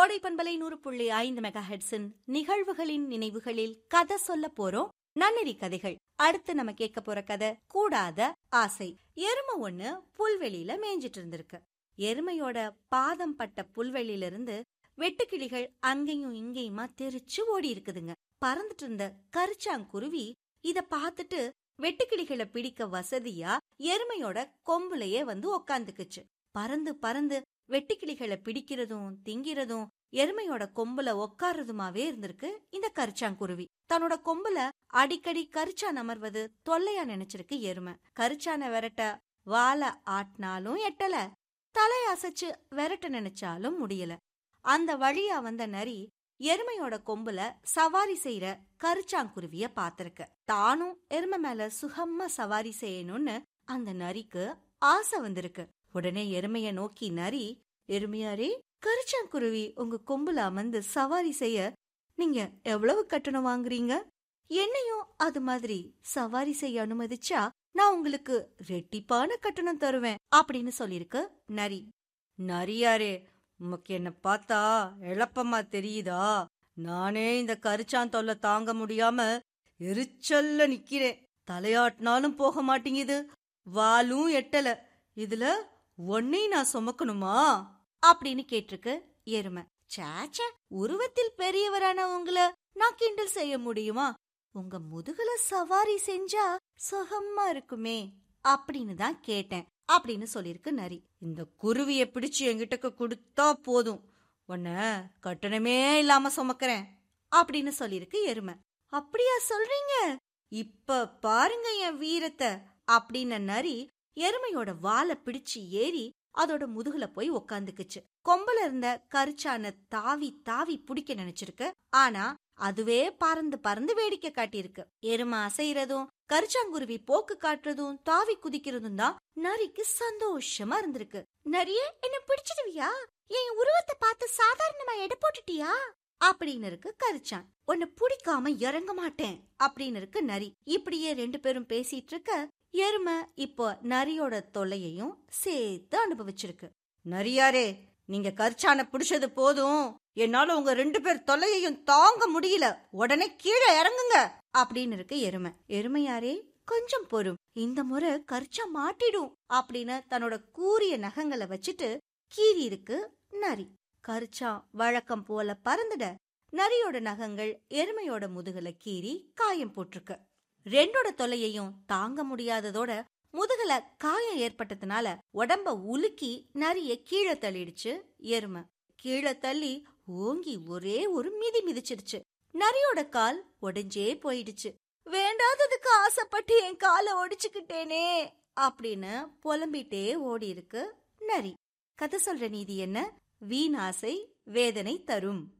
கோடை பண்பலை நூறு புள்ளி ஐந்து மெகா ஹெட்ஸின் நிகழ்வுகளின் நினைவுகளில் கதை சொல்ல போறோம் நன்னெறி கதைகள் அடுத்து நம்ம கேட்க போற கதை கூடாத ஆசை எருமை ஒண்ணு புல்வெளியில மேய்ஞ்சிட்டு இருந்திருக்கு எருமையோட பாதம் பட்ட புல்வெளியில இருந்து வெட்டுக்கிளிகள் அங்கேயும் இங்கேயுமா தெரிச்சு ஓடி இருக்குதுங்க பறந்துட்டு இருந்த கரிச்சாங்குருவி இத பார்த்துட்டு வெட்டுக்கிளிகளை பிடிக்க வசதியா எருமையோட கொம்புலயே வந்து உக்காந்துக்குச்சு பறந்து பறந்து வெட்டுக்கிளிகளை பிடிக்கிறதும் திங்கிறதும் எருமையோட கொம்புல உக்காடுறதுமாவே இருந்திருக்கு இந்த கரிச்சாங்குருவி தன்னோட கொம்புல அடிக்கடி கரிச்சான் அமர்வது தொல்லையா நினைச்சிருக்கு எருமை கரிச்சான விரட்ட வாழை ஆட்டினாலும் எட்டல தலையசைச்சு விரட்ட நினைச்சாலும் முடியல அந்த வழியா வந்த நரி எருமையோட கொம்புல சவாரி செய்யற கரிச்சாங்குருவிய பாத்திருக்கு தானும் எருமை மேல சுகமா சவாரி செய்யணும்னு அந்த நரிக்கு ஆசை வந்திருக்கு உடனே எருமைய நோக்கி நரி எருமையாரே கரிச்சாங்குருவி உங்க கொம்புல அமர்ந்து சவாரி செய்ய நீங்க எவ்வளவு கட்டணம் வாங்குறீங்க என்னையும் அது மாதிரி சவாரி செய்ய அனுமதிச்சா நான் உங்களுக்கு ரெட்டிப்பான கட்டணம் தருவேன் அப்படின்னு சொல்லிருக்கு நரி நரியாரே உமக்கு என்ன பார்த்தா எழப்பமா தெரியுதா நானே இந்த கரிச்சான் தொல்லை தாங்க முடியாம எரிச்சல்ல நிக்கிறேன் தலையாட்டினாலும் போக மாட்டேங்குது வாலும் எட்டல இதுல ஒன்னையும் நான் சுமக்கணுமா அப்படின்னு கேட்டிருக்கு எருமை சேச்ச உருவத்தில் பெரியவரான உங்கள நான் கிண்டல் செய்ய முடியுமா உங்க முதுகுல சவாரி செஞ்சா சுகமா இருக்குமே அப்படின்னு தான் கேட்டேன் அப்படின்னு சொல்லிருக்கு நரி இந்த குருவிய பிடிச்சு என்கிட்ட கொடுத்தா போதும் உன்ன கட்டணமே இல்லாம சுமக்கிறேன் அப்படின்னு சொல்லிருக்கு எருமை அப்படியா சொல்றீங்க இப்ப பாருங்க என் வீரத்தை அப்படின்னு நரி எருமையோட வாலை பிடிச்சு ஏறி அதோட முதுகுல போய் உக்காந்துக்குச்சு கொம்புல இருந்த கரிச்சான தாவி தாவி பிடிக்க நினைச்சிருக்கு ஆனா அதுவே பறந்து பறந்து வேடிக்கை காட்டியிருக்கு எருமை அசைறதும் கரிச்சாங்குருவி போக்கு காட்டுறதும் தாவி குதிக்கிறதும் தான் நரிக்கு சந்தோஷமா இருந்திருக்கு நரிய என்ன பிடிச்சிடுவியா என் உருவத்தை பார்த்து சாதாரணமா எடை போட்டுட்டியா அப்படின்னு இருக்கு கரிச்சான் உன்னை பிடிக்காம இறங்க மாட்டேன் அப்படின்னு இருக்கு நரி இப்படியே ரெண்டு பேரும் பேசிட்டு இருக்க எருமை இப்போ நரியோட தொல்லையையும் சேர்த்து அனுபவிச்சிருக்கு நரியாரே நீங்க கரிச்சான பிடிச்சது போதும் என்னால உங்க ரெண்டு பேர் தொல்லையையும் தாங்க முடியல உடனே கீழே இறங்குங்க அப்படின்னு இருக்கு எருமை எருமையாரே கொஞ்சம் பொறும் இந்த முறை கரிச்சா மாட்டிடும் அப்படின்னு தன்னோட கூரிய நகங்களை வச்சுட்டு கீறி இருக்கு நரி கரிச்சா வழக்கம் போல பறந்துட நரியோட நகங்கள் எருமையோட முதுகுல கீறி காயம் போட்டிருக்கு ரெண்டோட தொல்லையையும் தாங்க முடியாததோட முதுகுல காயம் ஏற்பட்டதுனால உடம்ப உலுக்கி நரிய கீழே தள்ளிடுச்சு எருமை கீழே தள்ளி ஓங்கி ஒரே ஒரு மிதி மிதிச்சிருச்சு நரியோட கால் உடைஞ்சே போயிடுச்சு வேண்டாததுக்கு ஆசைப்பட்டு என் காலை ஒடிச்சுக்கிட்டேனே அப்படின்னு புலம்பிட்டே ஓடி இருக்கு நரி கதை சொல்ற நீதி என்ன வீணாசை வேதனை தரும்